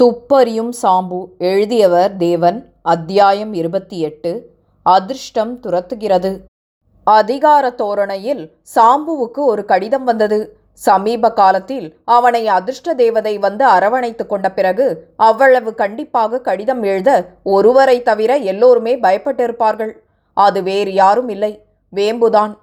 துப்பறியும் சாம்பு எழுதியவர் தேவன் அத்தியாயம் இருபத்தி எட்டு அதிர்ஷ்டம் துரத்துகிறது அதிகார தோரணையில் சாம்புவுக்கு ஒரு கடிதம் வந்தது சமீப காலத்தில் அவனை அதிர்ஷ்ட தேவதை வந்து அரவணைத்து கொண்ட பிறகு அவ்வளவு கண்டிப்பாக கடிதம் எழுத ஒருவரை தவிர எல்லோருமே பயப்பட்டிருப்பார்கள் அது வேறு யாரும் இல்லை வேம்புதான்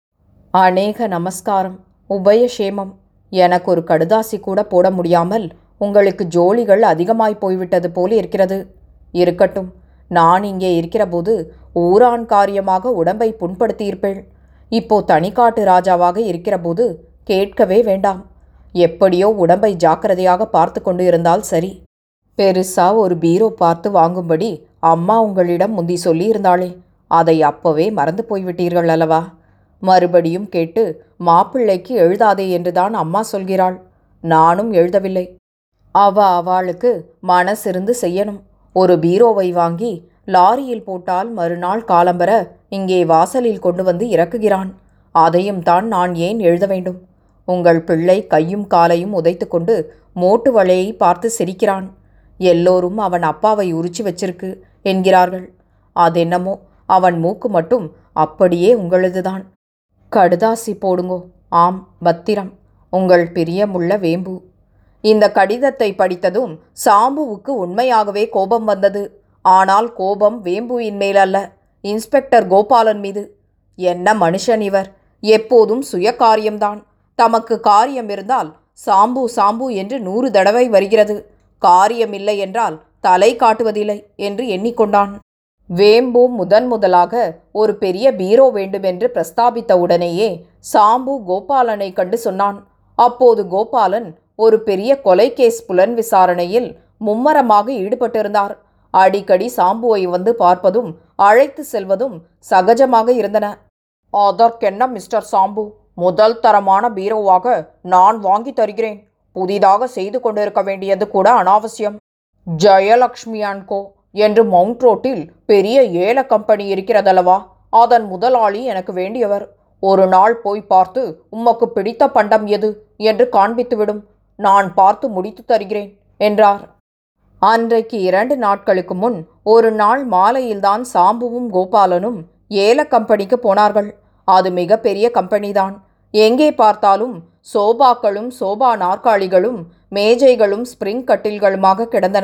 அநேக நமஸ்காரம் உபயசேமம் எனக்கு ஒரு கடுதாசி கூட போட முடியாமல் உங்களுக்கு ஜோலிகள் அதிகமாய் போய்விட்டது போல் இருக்கிறது இருக்கட்டும் நான் இங்கே இருக்கிறபோது ஊரான் காரியமாக உடம்பை புண்படுத்தியிருப்பேள் இப்போ தனிக்காட்டு ராஜாவாக இருக்கிறபோது கேட்கவே வேண்டாம் எப்படியோ உடம்பை ஜாக்கிரதையாக பார்த்து கொண்டு இருந்தால் சரி பெருசா ஒரு பீரோ பார்த்து வாங்கும்படி அம்மா உங்களிடம் முந்தி சொல்லியிருந்தாளே அதை அப்பவே மறந்து போய்விட்டீர்கள் அல்லவா மறுபடியும் கேட்டு மாப்பிள்ளைக்கு எழுதாதே என்றுதான் அம்மா சொல்கிறாள் நானும் எழுதவில்லை அவ அவளுக்கு மனசிருந்து செய்யணும் ஒரு பீரோவை வாங்கி லாரியில் போட்டால் மறுநாள் காலம்பர இங்கே வாசலில் கொண்டு வந்து இறக்குகிறான் அதையும் தான் நான் ஏன் எழுத வேண்டும் உங்கள் பிள்ளை கையும் காலையும் உதைத்துக்கொண்டு மோட்டு வலையை பார்த்து சிரிக்கிறான் எல்லோரும் அவன் அப்பாவை உரிச்சு வச்சிருக்கு என்கிறார்கள் அதென்னமோ அவன் மூக்கு மட்டும் அப்படியே உங்களதுதான் கடுதாசி போடுங்கோ ஆம் பத்திரம் உங்கள் பிரியமுள்ள வேம்பு இந்த கடிதத்தை படித்ததும் சாம்புவுக்கு உண்மையாகவே கோபம் வந்தது ஆனால் கோபம் வேம்புவின் மேல் அல்ல இன்ஸ்பெக்டர் கோபாலன் மீது என்ன மனுஷன் இவர் எப்போதும் சுய காரியம்தான் தமக்கு காரியம் இருந்தால் சாம்பு சாம்பு என்று நூறு தடவை வருகிறது காரியம் இல்லை என்றால் தலை காட்டுவதில்லை என்று எண்ணிக்கொண்டான் வேம்பு முதன் முதலாக ஒரு பெரிய பீரோ வேண்டுமென்று பிரஸ்தாபித்த உடனேயே சாம்பு கோபாலனை கண்டு சொன்னான் அப்போது கோபாலன் ஒரு பெரிய கொலை கேஸ் புலன் விசாரணையில் மும்மரமாக ஈடுபட்டிருந்தார் அடிக்கடி சாம்புவை வந்து பார்ப்பதும் அழைத்து செல்வதும் சகஜமாக இருந்தன அதற்கென்ன மிஸ்டர் சாம்பு முதல் தரமான பீரோவாக நான் வாங்கி தருகிறேன் புதிதாக செய்து கொண்டிருக்க வேண்டியது கூட அனாவசியம் ஜெயலக்ஷ்மி அண்ட் கோ என்று மவுண்ட் ரோட்டில் பெரிய ஏல கம்பெனி இருக்கிறதல்லவா அதன் முதலாளி எனக்கு வேண்டியவர் ஒரு நாள் போய் பார்த்து உமக்கு பிடித்த பண்டம் எது என்று காண்பித்துவிடும் நான் பார்த்து முடித்து தருகிறேன் என்றார் அன்றைக்கு இரண்டு நாட்களுக்கு முன் ஒரு நாள் மாலையில்தான் சாம்புவும் கோபாலனும் ஏல கம்பெனிக்கு போனார்கள் அது மிக பெரிய கம்பெனிதான் எங்கே பார்த்தாலும் சோபாக்களும் சோபா நாற்காலிகளும் மேஜைகளும் ஸ்பிரிங் கட்டில்களுமாக கிடந்தன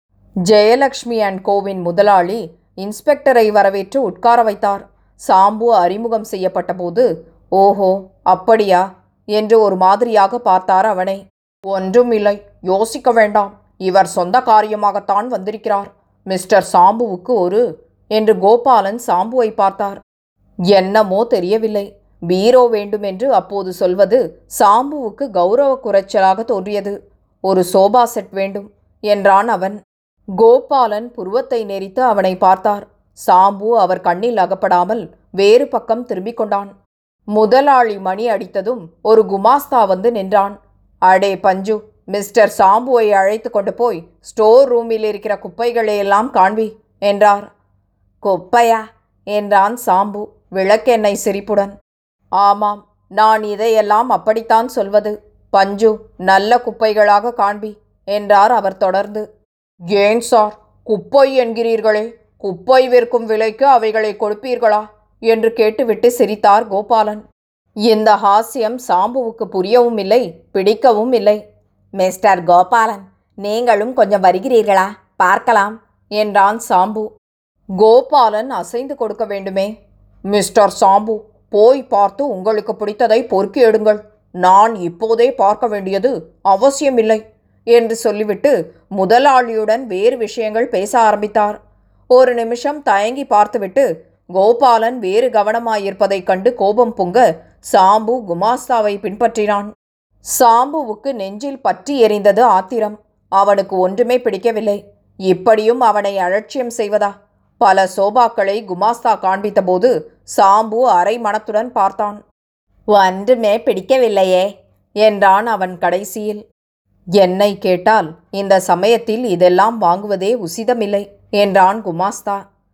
ஜெயலக்ஷ்மி அண்ட் கோவின் முதலாளி இன்ஸ்பெக்டரை வரவேற்று உட்கார வைத்தார் சாம்பு அறிமுகம் செய்யப்பட்டபோது ஓஹோ அப்படியா என்று ஒரு மாதிரியாக பார்த்தார் அவனை ஒன்றும் இல்லை யோசிக்க வேண்டாம் இவர் சொந்த காரியமாகத்தான் வந்திருக்கிறார் மிஸ்டர் சாம்புவுக்கு ஒரு என்று கோபாலன் சாம்புவை பார்த்தார் என்னமோ தெரியவில்லை பீரோ வேண்டும் என்று அப்போது சொல்வது சாம்புவுக்கு கௌரவ குறைச்சலாக தோன்றியது ஒரு சோபா செட் வேண்டும் என்றான் அவன் கோபாலன் புருவத்தை நெறித்து அவனை பார்த்தார் சாம்பு அவர் கண்ணில் அகப்படாமல் வேறு பக்கம் திரும்பிக் கொண்டான் முதலாளி மணி அடித்ததும் ஒரு குமாஸ்தா வந்து நின்றான் அடே பஞ்சு மிஸ்டர் சாம்புவை அழைத்து கொண்டு போய் ஸ்டோர் ரூமில் இருக்கிற குப்பைகளையெல்லாம் காண்பி என்றார் குப்பையா என்றான் சாம்பு விளக்கெண்ணெய் சிரிப்புடன் ஆமாம் நான் இதையெல்லாம் அப்படித்தான் சொல்வது பஞ்சு நல்ல குப்பைகளாக காண்பி என்றார் அவர் தொடர்ந்து ஏன் சார் குப்பை என்கிறீர்களே குப்பை விற்கும் விலைக்கு அவைகளை கொடுப்பீர்களா என்று கேட்டுவிட்டு சிரித்தார் கோபாலன் இந்த ஹாஸ்யம் சாம்புவுக்கு புரியவும் இல்லை பிடிக்கவும் இல்லை மிஸ்டர் கோபாலன் நீங்களும் கொஞ்சம் வருகிறீர்களா பார்க்கலாம் என்றான் சாம்பு கோபாலன் அசைந்து கொடுக்க வேண்டுமே மிஸ்டர் சாம்பு போய் பார்த்து உங்களுக்கு பிடித்ததை பொறுக்கி எடுங்கள் நான் இப்போதே பார்க்க வேண்டியது அவசியமில்லை என்று சொல்லிவிட்டு முதலாளியுடன் வேறு விஷயங்கள் பேச ஆரம்பித்தார் ஒரு நிமிஷம் தயங்கி பார்த்துவிட்டு கோபாலன் வேறு கவனமாயிருப்பதைக் கண்டு கோபம் பொங்க சாம்பு குமாஸ்தாவை பின்பற்றினான் சாம்புவுக்கு நெஞ்சில் பற்றி எரிந்தது ஆத்திரம் அவனுக்கு ஒன்றுமே பிடிக்கவில்லை இப்படியும் அவனை அலட்சியம் செய்வதா பல சோபாக்களை குமாஸ்தா காண்பித்தபோது சாம்பு அரை மனத்துடன் பார்த்தான் ஒன்றுமே பிடிக்கவில்லையே என்றான் அவன் கடைசியில் என்னை கேட்டால் இந்த சமயத்தில் இதெல்லாம் வாங்குவதே உசிதமில்லை என்றான் குமாஸ்தா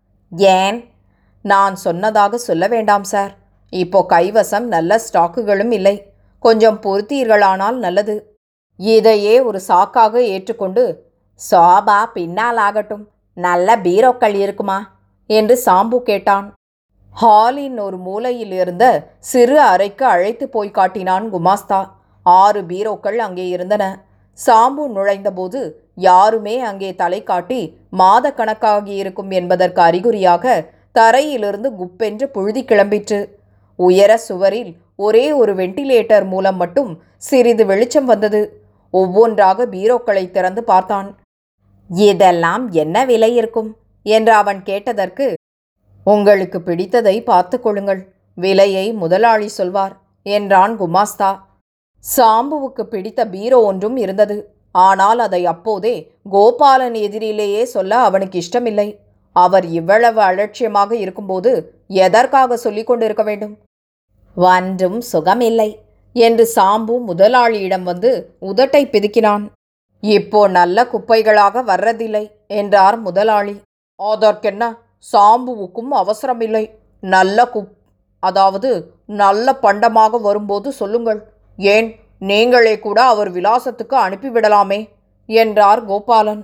ஏன் நான் சொன்னதாக சொல்ல வேண்டாம் சார் இப்போ கைவசம் நல்ல ஸ்டாக்குகளும் இல்லை கொஞ்சம் பொறுத்தீர்களானால் நல்லது இதையே ஒரு சாக்காக ஏற்றுக்கொண்டு சோபா பின்னால் ஆகட்டும் நல்ல பீரோக்கள் இருக்குமா என்று சாம்பு கேட்டான் ஹாலின் ஒரு மூலையில் இருந்த சிறு அறைக்கு அழைத்து போய் காட்டினான் குமாஸ்தா ஆறு பீரோக்கள் அங்கே இருந்தன சாம்பு நுழைந்தபோது யாருமே அங்கே தலை காட்டி மாத கணக்காகி இருக்கும் என்பதற்கு அறிகுறியாக தரையிலிருந்து குப்பென்று புழுதி கிளம்பிற்று உயர சுவரில் ஒரே ஒரு வெண்டிலேட்டர் மூலம் மட்டும் சிறிது வெளிச்சம் வந்தது ஒவ்வொன்றாக பீரோக்களை திறந்து பார்த்தான் இதெல்லாம் என்ன விலை இருக்கும் என்று அவன் கேட்டதற்கு உங்களுக்கு பிடித்ததை பார்த்து கொள்ளுங்கள் விலையை முதலாளி சொல்வார் என்றான் குமாஸ்தா சாம்புவுக்கு பிடித்த பீரோ ஒன்றும் இருந்தது ஆனால் அதை அப்போதே கோபாலன் எதிரிலேயே சொல்ல அவனுக்கு இஷ்டமில்லை அவர் இவ்வளவு அலட்சியமாக இருக்கும்போது எதற்காக சொல்லிக் கொண்டிருக்க வேண்டும் ஒன்றும் சுகமில்லை என்று சாம்பு முதலாளியிடம் வந்து உதட்டை பிதுக்கினான் இப்போ நல்ல குப்பைகளாக வர்றதில்லை என்றார் முதலாளி அதற்கென்ன சாம்புவுக்கும் அவசரமில்லை நல்ல குப் அதாவது நல்ல பண்டமாக வரும்போது சொல்லுங்கள் ஏன் நீங்களே கூட அவர் விலாசத்துக்கு அனுப்பிவிடலாமே என்றார் கோபாலன்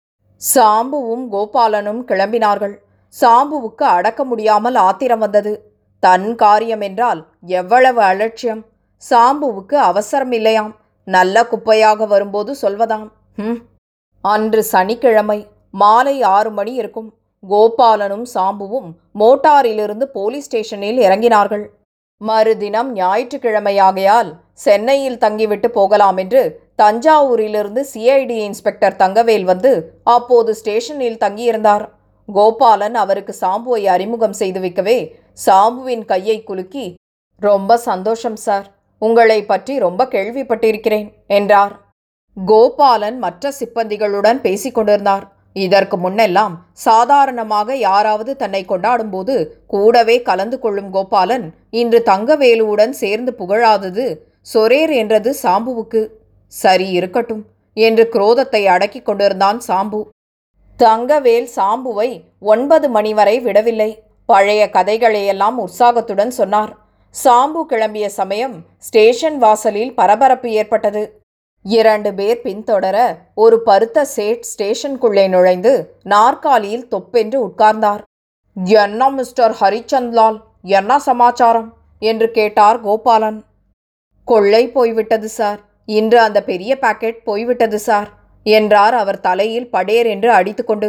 சாம்புவும் கோபாலனும் கிளம்பினார்கள் சாம்புவுக்கு அடக்க முடியாமல் ஆத்திரம் வந்தது தன் காரியம் என்றால் எவ்வளவு அலட்சியம் சாம்புவுக்கு அவசரம் இல்லையாம் நல்ல குப்பையாக வரும்போது சொல்வதாம் ம் அன்று சனிக்கிழமை மாலை ஆறு மணி இருக்கும் கோபாலனும் சாம்புவும் மோட்டாரிலிருந்து போலீஸ் ஸ்டேஷனில் இறங்கினார்கள் மறுதினம் ஞாயிற்றுக்கிழமையாகையால் சென்னையில் தங்கிவிட்டு போகலாம் என்று தஞ்சாவூரிலிருந்து சிஐடி இன்ஸ்பெக்டர் தங்கவேல் வந்து அப்போது ஸ்டேஷனில் தங்கியிருந்தார் கோபாலன் அவருக்கு சாம்புவை அறிமுகம் செய்து வைக்கவே சாம்புவின் கையை குலுக்கி ரொம்ப சந்தோஷம் சார் உங்களை பற்றி ரொம்ப கேள்விப்பட்டிருக்கிறேன் என்றார் கோபாலன் மற்ற சிப்பந்திகளுடன் பேசிக் கொண்டிருந்தார் இதற்கு முன்னெல்லாம் சாதாரணமாக யாராவது தன்னை கொண்டாடும்போது கூடவே கலந்து கொள்ளும் கோபாலன் இன்று தங்கவேலுவுடன் சேர்ந்து புகழாதது சொரேர் என்றது சாம்புவுக்கு சரி இருக்கட்டும் என்று குரோதத்தை அடக்கிக் கொண்டிருந்தான் சாம்பு தங்கவேல் சாம்புவை ஒன்பது மணி வரை விடவில்லை பழைய கதைகளையெல்லாம் உற்சாகத்துடன் சொன்னார் சாம்பு கிளம்பிய சமயம் ஸ்டேஷன் வாசலில் பரபரப்பு ஏற்பட்டது இரண்டு பேர் பின்தொடர ஒரு பருத்த சேட் ஸ்டேஷனுக்குள்ளே நுழைந்து நாற்காலியில் தொப்பென்று உட்கார்ந்தார் என்ன மிஸ்டர் ஹரிச்சந்த்லால் என்ன சமாச்சாரம் என்று கேட்டார் கோபாலன் கொள்ளை போய்விட்டது சார் இன்று அந்த பெரிய பாக்கெட் போய்விட்டது சார் என்றார் அவர் தலையில் படேர் என்று அடித்துக்கொண்டு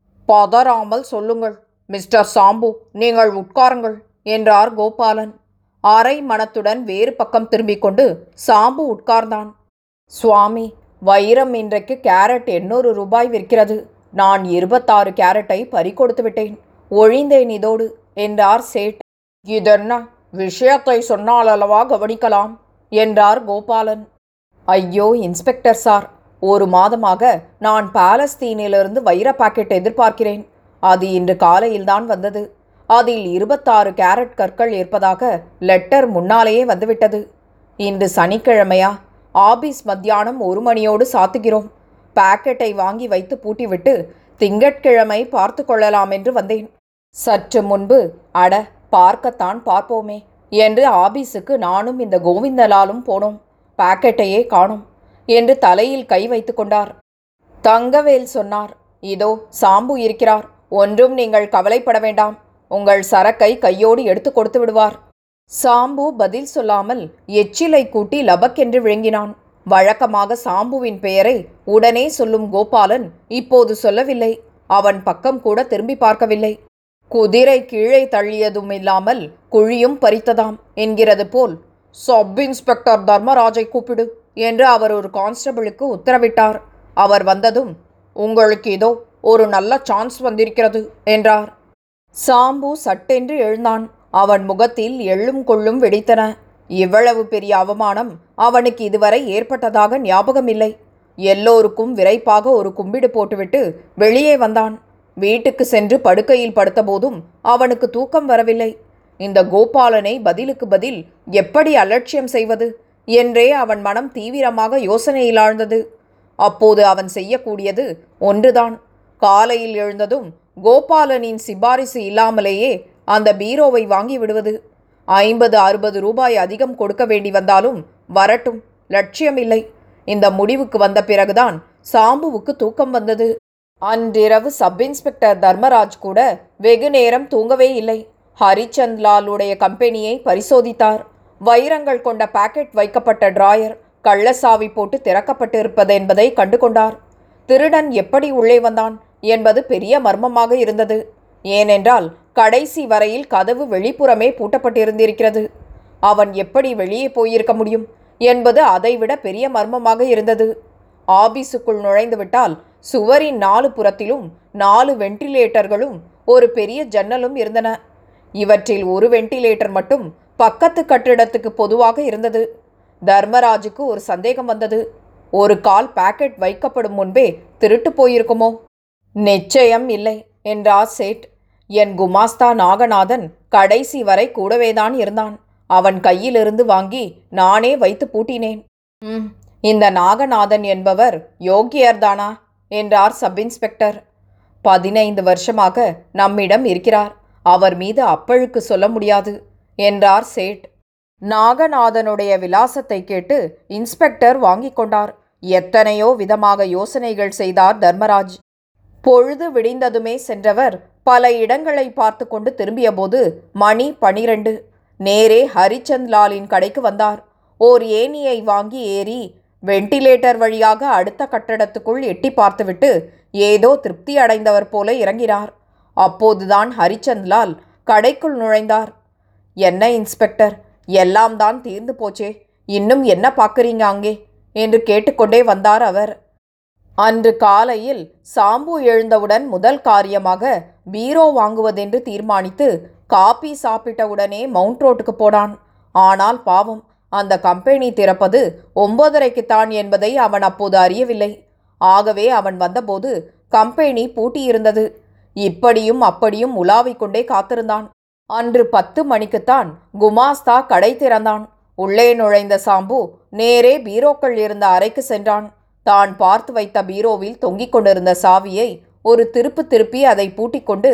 பதறாமல் சொல்லுங்கள் மிஸ்டர் சாம்பு நீங்கள் உட்காருங்கள் என்றார் கோபாலன் அரை மனத்துடன் வேறு பக்கம் திரும்பிக் கொண்டு சாம்பு உட்கார்ந்தான் சுவாமி வைரம் இன்றைக்கு கேரட் எண்ணூறு ரூபாய் விற்கிறது நான் இருபத்தாறு கேரட்டை பறிகொடுத்து விட்டேன் ஒழிந்தேன் இதோடு என்றார் சேட் இதென்ன விஷயத்தை சொன்னால் அல்லவா கவனிக்கலாம் என்றார் கோபாலன் ஐயோ இன்ஸ்பெக்டர் சார் ஒரு மாதமாக நான் பாலஸ்தீனிலிருந்து வைர பாக்கெட் எதிர்பார்க்கிறேன் அது இன்று காலையில்தான் வந்தது அதில் இருபத்தாறு கேரட் கற்கள் இருப்பதாக லெட்டர் முன்னாலேயே வந்துவிட்டது இன்று சனிக்கிழமையா ஆபீஸ் மத்தியானம் ஒரு மணியோடு சாத்துகிறோம் பாக்கெட்டை வாங்கி வைத்து பூட்டிவிட்டு திங்கட்கிழமை பார்த்து கொள்ளலாம் என்று வந்தேன் சற்று முன்பு அட பார்க்கத்தான் பார்ப்போமே என்று ஆபீஸுக்கு நானும் இந்த கோவிந்தலாலும் போனோம் பாக்கெட்டையே காணோம் என்று தலையில் கை வைத்து கொண்டார் தங்கவேல் சொன்னார் இதோ சாம்பு இருக்கிறார் ஒன்றும் நீங்கள் கவலைப்பட வேண்டாம் உங்கள் சரக்கை கையோடு எடுத்து கொடுத்து விடுவார் சாம்பு பதில் சொல்லாமல் எச்சிலை கூட்டி லபக்கென்று விழுங்கினான் வழக்கமாக சாம்புவின் பெயரை உடனே சொல்லும் கோபாலன் இப்போது சொல்லவில்லை அவன் பக்கம் கூட திரும்பி பார்க்கவில்லை குதிரை கீழே தள்ளியதும் இல்லாமல் குழியும் பறித்ததாம் என்கிறது போல் சப் இன்ஸ்பெக்டர் தர்மராஜை கூப்பிடு என்று அவர் ஒரு கான்ஸ்டபிளுக்கு உத்தரவிட்டார் அவர் வந்ததும் உங்களுக்கு இதோ ஒரு நல்ல சான்ஸ் வந்திருக்கிறது என்றார் சாம்பு சட்டென்று எழுந்தான் அவன் முகத்தில் எள்ளும் கொள்ளும் வெடித்தன இவ்வளவு பெரிய அவமானம் அவனுக்கு இதுவரை ஏற்பட்டதாக ஞாபகமில்லை எல்லோருக்கும் விரைப்பாக ஒரு கும்பிடு போட்டுவிட்டு வெளியே வந்தான் வீட்டுக்கு சென்று படுக்கையில் படுத்தபோதும் அவனுக்கு தூக்கம் வரவில்லை இந்த கோபாலனை பதிலுக்கு பதில் எப்படி அலட்சியம் செய்வது என்றே அவன் மனம் தீவிரமாக யோசனையில் ஆழ்ந்தது அப்போது அவன் செய்யக்கூடியது ஒன்றுதான் காலையில் எழுந்ததும் கோபாலனின் சிபாரிசு இல்லாமலேயே அந்த பீரோவை வாங்கி விடுவது ஐம்பது அறுபது ரூபாய் அதிகம் கொடுக்க வேண்டி வந்தாலும் வரட்டும் லட்சியமில்லை இந்த முடிவுக்கு வந்த பிறகுதான் சாம்புவுக்கு தூக்கம் வந்தது அன்றிரவு சப் இன்ஸ்பெக்டர் தர்மராஜ் கூட வெகு நேரம் தூங்கவே இல்லை ஹரிச்சந்த் லாலுடைய கம்பெனியை பரிசோதித்தார் வைரங்கள் கொண்ட பாக்கெட் வைக்கப்பட்ட டிராயர் கள்ளசாவி போட்டு திறக்கப்பட்டிருப்பது என்பதை கண்டு கொண்டார் திருடன் எப்படி உள்ளே வந்தான் என்பது பெரிய மர்மமாக இருந்தது ஏனென்றால் கடைசி வரையில் கதவு வெளிப்புறமே பூட்டப்பட்டிருந்திருக்கிறது அவன் எப்படி வெளியே போயிருக்க முடியும் என்பது அதைவிட பெரிய மர்மமாக இருந்தது ஆபீஸுக்குள் நுழைந்துவிட்டால் சுவரின் நாலு புறத்திலும் நாலு வெண்டிலேட்டர்களும் ஒரு பெரிய ஜன்னலும் இருந்தன இவற்றில் ஒரு வெண்டிலேட்டர் மட்டும் பக்கத்து கட்டிடத்துக்கு பொதுவாக இருந்தது தர்மராஜுக்கு ஒரு சந்தேகம் வந்தது ஒரு கால் பாக்கெட் வைக்கப்படும் முன்பே திருட்டு போயிருக்குமோ நிச்சயம் இல்லை என்றார் சேட் என் குமாஸ்தா நாகநாதன் கடைசி வரை கூடவேதான் இருந்தான் அவன் கையிலிருந்து வாங்கி நானே வைத்து பூட்டினேன் ம் இந்த நாகநாதன் என்பவர் யோகியர்தானா என்றார் சப் இன்ஸ்பெக்டர் பதினைந்து வருஷமாக நம்மிடம் இருக்கிறார் அவர் மீது அப்பழுக்கு சொல்ல முடியாது என்றார் சேட் நாகநாதனுடைய விலாசத்தை கேட்டு இன்ஸ்பெக்டர் வாங்கிக் கொண்டார் எத்தனையோ விதமாக யோசனைகள் செய்தார் தர்மராஜ் பொழுது விடிந்ததுமே சென்றவர் பல இடங்களை பார்த்து கொண்டு திரும்பியபோது மணி பனிரெண்டு நேரே ஹரிச்சந்த் லாலின் கடைக்கு வந்தார் ஓர் ஏணியை வாங்கி ஏறி வெண்டிலேட்டர் வழியாக அடுத்த கட்டடத்துக்குள் எட்டி பார்த்துவிட்டு ஏதோ திருப்தி அடைந்தவர் போல இறங்கினார் அப்போதுதான் ஹரிச்சந்த் லால் கடைக்குள் நுழைந்தார் என்ன இன்ஸ்பெக்டர் எல்லாம் தான் தீர்ந்து போச்சே இன்னும் என்ன பார்க்குறீங்க அங்கே என்று கேட்டுக்கொண்டே வந்தார் அவர் அன்று காலையில் சாம்பு எழுந்தவுடன் முதல் காரியமாக பீரோ வாங்குவதென்று தீர்மானித்து காபி சாப்பிட்டவுடனே மவுண்ட் ரோட்டுக்கு போனான் ஆனால் பாவம் அந்த கம்பெனி திறப்பது ஒன்பதரைக்குத்தான் என்பதை அவன் அப்போது அறியவில்லை ஆகவே அவன் வந்தபோது கம்பெனி பூட்டியிருந்தது இப்படியும் அப்படியும் உலாவிக் கொண்டே காத்திருந்தான் அன்று பத்து மணிக்குத்தான் குமாஸ்தா கடை திறந்தான் உள்ளே நுழைந்த சாம்பு நேரே பீரோக்கள் இருந்த அறைக்கு சென்றான் தான் பார்த்து வைத்த பீரோவில் தொங்கிக் கொண்டிருந்த சாவியை ஒரு திருப்பு திருப்பி அதை பூட்டிக்கொண்டு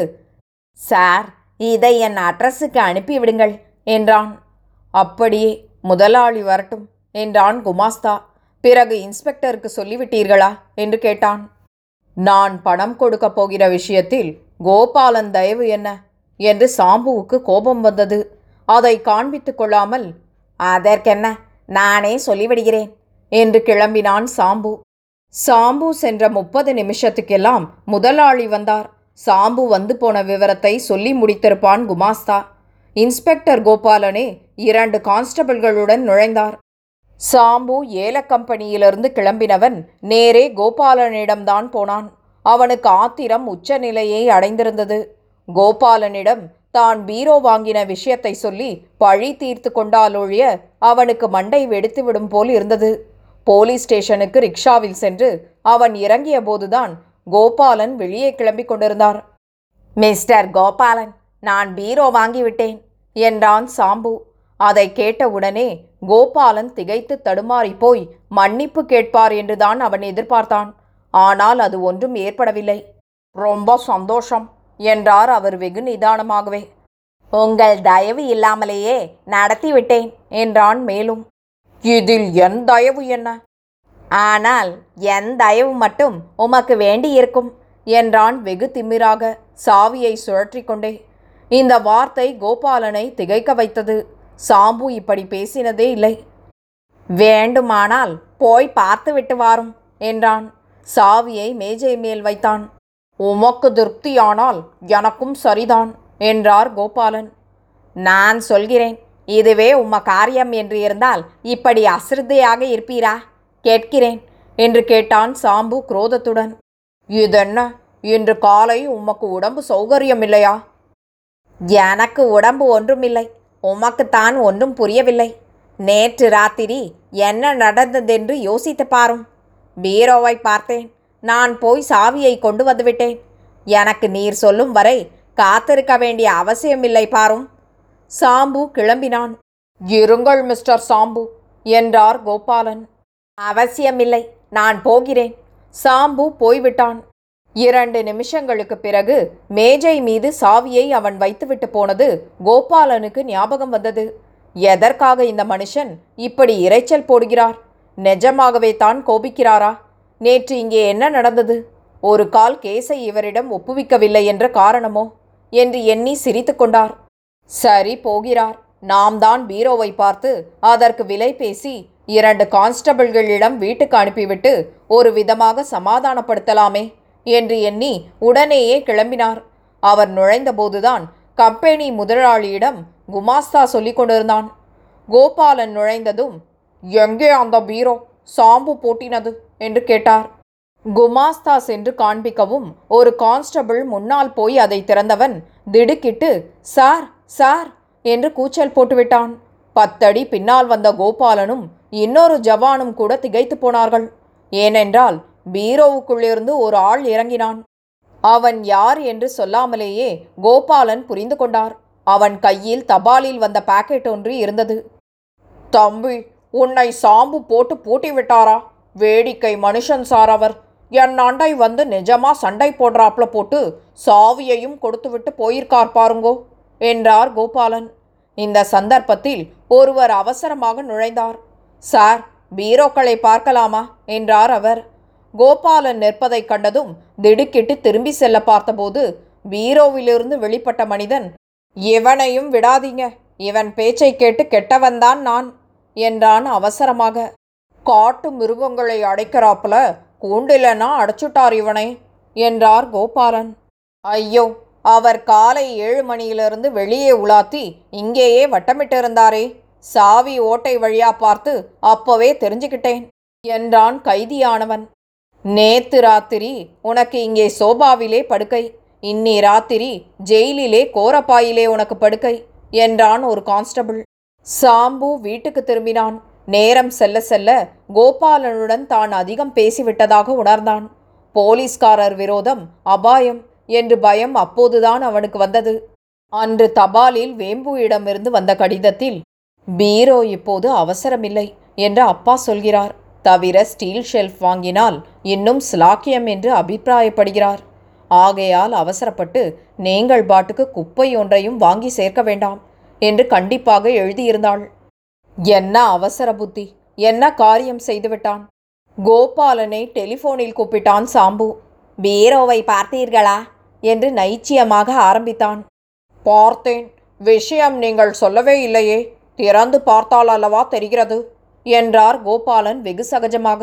சார் இதை என் அட்ரஸுக்கு அனுப்பிவிடுங்கள் என்றான் அப்படியே முதலாளி வரட்டும் என்றான் குமாஸ்தா பிறகு இன்ஸ்பெக்டருக்கு சொல்லிவிட்டீர்களா என்று கேட்டான் நான் பணம் கொடுக்கப் போகிற விஷயத்தில் கோபாலன் தயவு என்ன என்று சாம்புவுக்கு கோபம் வந்தது அதை காண்பித்துக் கொள்ளாமல் அதற்கென்ன நானே சொல்லிவிடுகிறேன் என்று கிளம்பினான் சாம்பு சாம்பு சென்ற முப்பது நிமிஷத்துக்கெல்லாம் முதலாளி வந்தார் சாம்பு வந்து போன விவரத்தை சொல்லி முடித்திருப்பான் குமாஸ்தா இன்ஸ்பெக்டர் கோபாலனே இரண்டு கான்ஸ்டபிள்களுடன் நுழைந்தார் சாம்பு ஏல கம்பெனியிலிருந்து கிளம்பினவன் நேரே கோபாலனிடம்தான் போனான் அவனுக்கு ஆத்திரம் உச்சநிலையை அடைந்திருந்தது கோபாலனிடம் தான் பீரோ வாங்கின விஷயத்தை சொல்லி பழி தீர்த்து கொண்டாலொழிய அவனுக்கு மண்டை வெடித்துவிடும் போல் இருந்தது போலீஸ் ஸ்டேஷனுக்கு ரிக்ஷாவில் சென்று அவன் இறங்கிய போதுதான் கோபாலன் வெளியே கிளம்பிக் கொண்டிருந்தார் மிஸ்டர் கோபாலன் நான் பீரோ வாங்கிவிட்டேன் என்றான் சாம்பு அதை கேட்டவுடனே கோபாலன் திகைத்து தடுமாறி போய் மன்னிப்பு கேட்பார் என்றுதான் அவன் எதிர்பார்த்தான் ஆனால் அது ஒன்றும் ஏற்படவில்லை ரொம்ப சந்தோஷம் என்றார் அவர் வெகு நிதானமாகவே உங்கள் தயவு இல்லாமலேயே நடத்தி விட்டேன் என்றான் மேலும் இதில் என் தயவு என்ன ஆனால் என் தயவு மட்டும் உமக்கு வேண்டியிருக்கும் என்றான் வெகு திமிராக சாவியை சுழற்றி கொண்டே இந்த வார்த்தை கோபாலனை திகைக்க வைத்தது சாம்பு இப்படி பேசினதே இல்லை வேண்டுமானால் போய் பார்த்துவிட்டு வாரும் என்றான் சாவியை மேஜை மேல் வைத்தான் உமக்கு திருப்தியானால் எனக்கும் சரிதான் என்றார் கோபாலன் நான் சொல்கிறேன் இதுவே உம்ம காரியம் என்று இருந்தால் இப்படி அசிரத்தையாக இருப்பீரா கேட்கிறேன் என்று கேட்டான் சாம்பு குரோதத்துடன் இதென்ன இன்று காலை உமக்கு உடம்பு சௌகரியம் இல்லையா எனக்கு உடம்பு ஒன்றுமில்லை உமக்குத்தான் ஒன்றும் புரியவில்லை நேற்று ராத்திரி என்ன நடந்ததென்று யோசித்து பாரும் பீரோவை பார்த்தேன் நான் போய் சாவியை கொண்டு வந்துவிட்டேன் எனக்கு நீர் சொல்லும் வரை காத்திருக்க வேண்டிய அவசியமில்லை பாரும் சாம்பு கிளம்பினான் இருங்கள் மிஸ்டர் சாம்பு என்றார் கோபாலன் அவசியமில்லை நான் போகிறேன் சாம்பு போய்விட்டான் இரண்டு நிமிஷங்களுக்கு பிறகு மேஜை மீது சாவியை அவன் வைத்துவிட்டு போனது கோபாலனுக்கு ஞாபகம் வந்தது எதற்காக இந்த மனுஷன் இப்படி இரைச்சல் போடுகிறார் நிஜமாகவே தான் கோபிக்கிறாரா நேற்று இங்கே என்ன நடந்தது ஒரு கால் கேஸை இவரிடம் ஒப்புவிக்கவில்லை என்ற காரணமோ என்று எண்ணி சிரித்து கொண்டார் சரி போகிறார் நாம் தான் பீரோவை பார்த்து அதற்கு விலை பேசி இரண்டு கான்ஸ்டபிள்களிடம் வீட்டுக்கு அனுப்பிவிட்டு ஒரு விதமாக சமாதானப்படுத்தலாமே என்று எண்ணி உடனேயே கிளம்பினார் அவர் நுழைந்தபோதுதான் கம்பெனி முதலாளியிடம் குமாஸ்தா சொல்லிக் கொண்டிருந்தான் கோபாலன் நுழைந்ததும் எங்கே அந்த பீரோ சாம்பு போட்டினது என்று கேட்டார் குமாஸ்தா சென்று காண்பிக்கவும் ஒரு கான்ஸ்டபிள் முன்னால் போய் அதை திறந்தவன் திடுக்கிட்டு சார் சார் என்று கூச்சல் போட்டுவிட்டான் பத்தடி பின்னால் வந்த கோபாலனும் இன்னொரு ஜவானும் கூட திகைத்து போனார்கள் ஏனென்றால் பீரோவுக்குள்ளிருந்து ஒரு ஆள் இறங்கினான் அவன் யார் என்று சொல்லாமலேயே கோபாலன் புரிந்து கொண்டார் அவன் கையில் தபாலில் வந்த பாக்கெட் ஒன்று இருந்தது தம்பி உன்னை சாம்பு போட்டு பூட்டி விட்டாரா வேடிக்கை மனுஷன் சார் அவர் என் அண்டை வந்து நிஜமா சண்டை போடுறாப்ல போட்டு சாவியையும் கொடுத்துவிட்டு போயிருக்கார் பாருங்கோ என்றார் கோபாலன் இந்த சந்தர்ப்பத்தில் ஒருவர் அவசரமாக நுழைந்தார் சார் பீரோக்களை பார்க்கலாமா என்றார் அவர் கோபாலன் நிற்பதைக் கண்டதும் திடுக்கிட்டு திரும்பி செல்ல பார்த்தபோது பீரோவிலிருந்து வெளிப்பட்ட மனிதன் இவனையும் விடாதீங்க இவன் பேச்சை கேட்டு கெட்டவன்தான் நான் என்றான் அவசரமாக காட்டு மிருகங்களை அடைக்கிறாப்புல கூண்டிலனா அடைச்சுட்டார் இவனை என்றார் கோபாலன் ஐயோ அவர் காலை ஏழு மணியிலிருந்து வெளியே உலாத்தி இங்கேயே வட்டமிட்டிருந்தாரே சாவி ஓட்டை வழியா பார்த்து அப்பவே தெரிஞ்சுக்கிட்டேன் என்றான் கைதியானவன் நேத்து ராத்திரி உனக்கு இங்கே சோபாவிலே படுக்கை இன்னி ராத்திரி ஜெயிலிலே கோரப்பாயிலே உனக்கு படுக்கை என்றான் ஒரு கான்ஸ்டபிள் சாம்பு வீட்டுக்கு திரும்பினான் நேரம் செல்ல செல்ல கோபாலனுடன் தான் அதிகம் பேசிவிட்டதாக உணர்ந்தான் போலீஸ்காரர் விரோதம் அபாயம் என்று பயம் அப்போதுதான் அவனுக்கு வந்தது அன்று தபாலில் வேம்புவிடமிருந்து வந்த கடிதத்தில் பீரோ இப்போது அவசரமில்லை என்று அப்பா சொல்கிறார் தவிர ஸ்டீல் ஷெல்ஃப் வாங்கினால் இன்னும் ஸ்லாக்கியம் என்று அபிப்பிராயப்படுகிறார் ஆகையால் அவசரப்பட்டு நீங்கள் பாட்டுக்கு குப்பை ஒன்றையும் வாங்கி சேர்க்க வேண்டாம் என்று கண்டிப்பாக எழுதியிருந்தாள் என்ன அவசர புத்தி என்ன காரியம் செய்துவிட்டான் கோபாலனை டெலிஃபோனில் கூப்பிட்டான் சாம்பு பீரோவை பார்த்தீர்களா என்று நைச்சியமாக ஆரம்பித்தான் பார்த்தேன் விஷயம் நீங்கள் சொல்லவே இல்லையே திறந்து பார்த்தால் அல்லவா தெரிகிறது என்றார் கோபாலன் வெகு சகஜமாக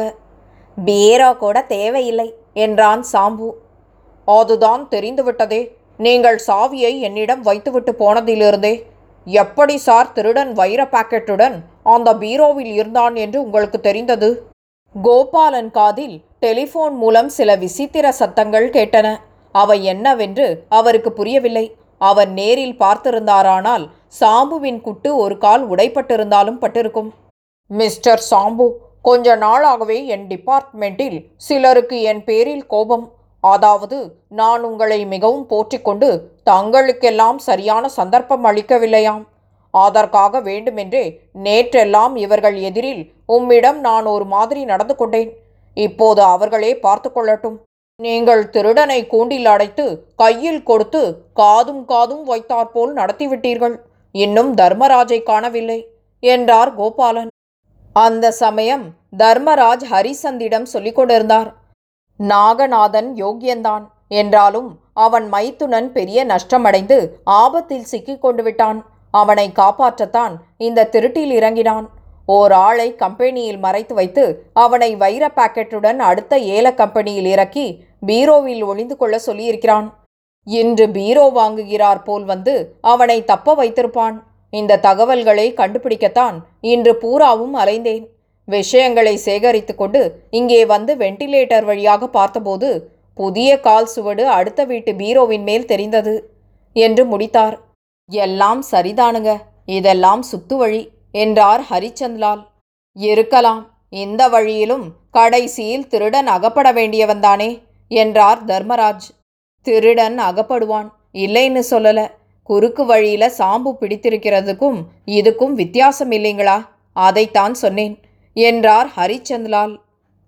பீரோ கூட தேவையில்லை என்றான் சாம்பு அதுதான் தெரிந்துவிட்டதே நீங்கள் சாவியை என்னிடம் வைத்துவிட்டு போனதிலிருந்தே எப்படி சார் திருடன் வைர பாக்கெட்டுடன் அந்த பீரோவில் இருந்தான் என்று உங்களுக்கு தெரிந்தது கோபாலன் காதில் டெலிஃபோன் மூலம் சில விசித்திர சத்தங்கள் கேட்டன அவை என்னவென்று அவருக்கு புரியவில்லை அவர் நேரில் பார்த்திருந்தாரானால் சாம்புவின் குட்டு ஒரு கால் உடைப்பட்டிருந்தாலும் பட்டிருக்கும் மிஸ்டர் சாம்பு கொஞ்ச நாளாகவே என் டிபார்ட்மெண்ட்டில் சிலருக்கு என் பேரில் கோபம் அதாவது நான் உங்களை மிகவும் போற்றிக்கொண்டு தங்களுக்கெல்லாம் சரியான சந்தர்ப்பம் அளிக்கவில்லையாம் அதற்காக வேண்டுமென்றே நேற்றெல்லாம் இவர்கள் எதிரில் உம்மிடம் நான் ஒரு மாதிரி நடந்து கொண்டேன் இப்போது அவர்களே பார்த்து கொள்ளட்டும் நீங்கள் திருடனை கூண்டில் அடைத்து கையில் கொடுத்து காதும் காதும் வைத்தாற்போல் நடத்திவிட்டீர்கள் இன்னும் தர்மராஜை காணவில்லை என்றார் கோபாலன் அந்த சமயம் தர்மராஜ் ஹரிசந்திடம் சொல்லிக் கொண்டிருந்தார் நாகநாதன் யோக்கியந்தான் என்றாலும் அவன் மைத்துனன் பெரிய நஷ்டமடைந்து ஆபத்தில் சிக்கிக் கொண்டு விட்டான் அவனை காப்பாற்றத்தான் இந்த திருட்டில் இறங்கினான் ஓர் ஆளை கம்பெனியில் மறைத்து வைத்து அவனை வைர பாக்கெட்டுடன் அடுத்த ஏல கம்பெனியில் இறக்கி பீரோவில் ஒளிந்து கொள்ள சொல்லியிருக்கிறான் இன்று பீரோ வாங்குகிறார் போல் வந்து அவனை தப்ப வைத்திருப்பான் இந்த தகவல்களை கண்டுபிடிக்கத்தான் இன்று பூராவும் அலைந்தேன் விஷயங்களை சேகரித்து கொண்டு இங்கே வந்து வெண்டிலேட்டர் வழியாக பார்த்தபோது புதிய கால் சுவடு அடுத்த வீட்டு பீரோவின் மேல் தெரிந்தது என்று முடித்தார் எல்லாம் சரிதானுங்க இதெல்லாம் சுத்து வழி என்றார் ஹரிச்சந்த்லால் இருக்கலாம் இந்த வழியிலும் கடைசியில் திருடன் அகப்பட வேண்டியவன்தானே என்றார் தர்மராஜ் திருடன் அகப்படுவான் இல்லைன்னு சொல்லல குறுக்கு வழியில சாம்பு பிடித்திருக்கிறதுக்கும் இதுக்கும் வித்தியாசம் இல்லைங்களா அதைத்தான் சொன்னேன் என்றார் ஹரிச்சந்த்லால்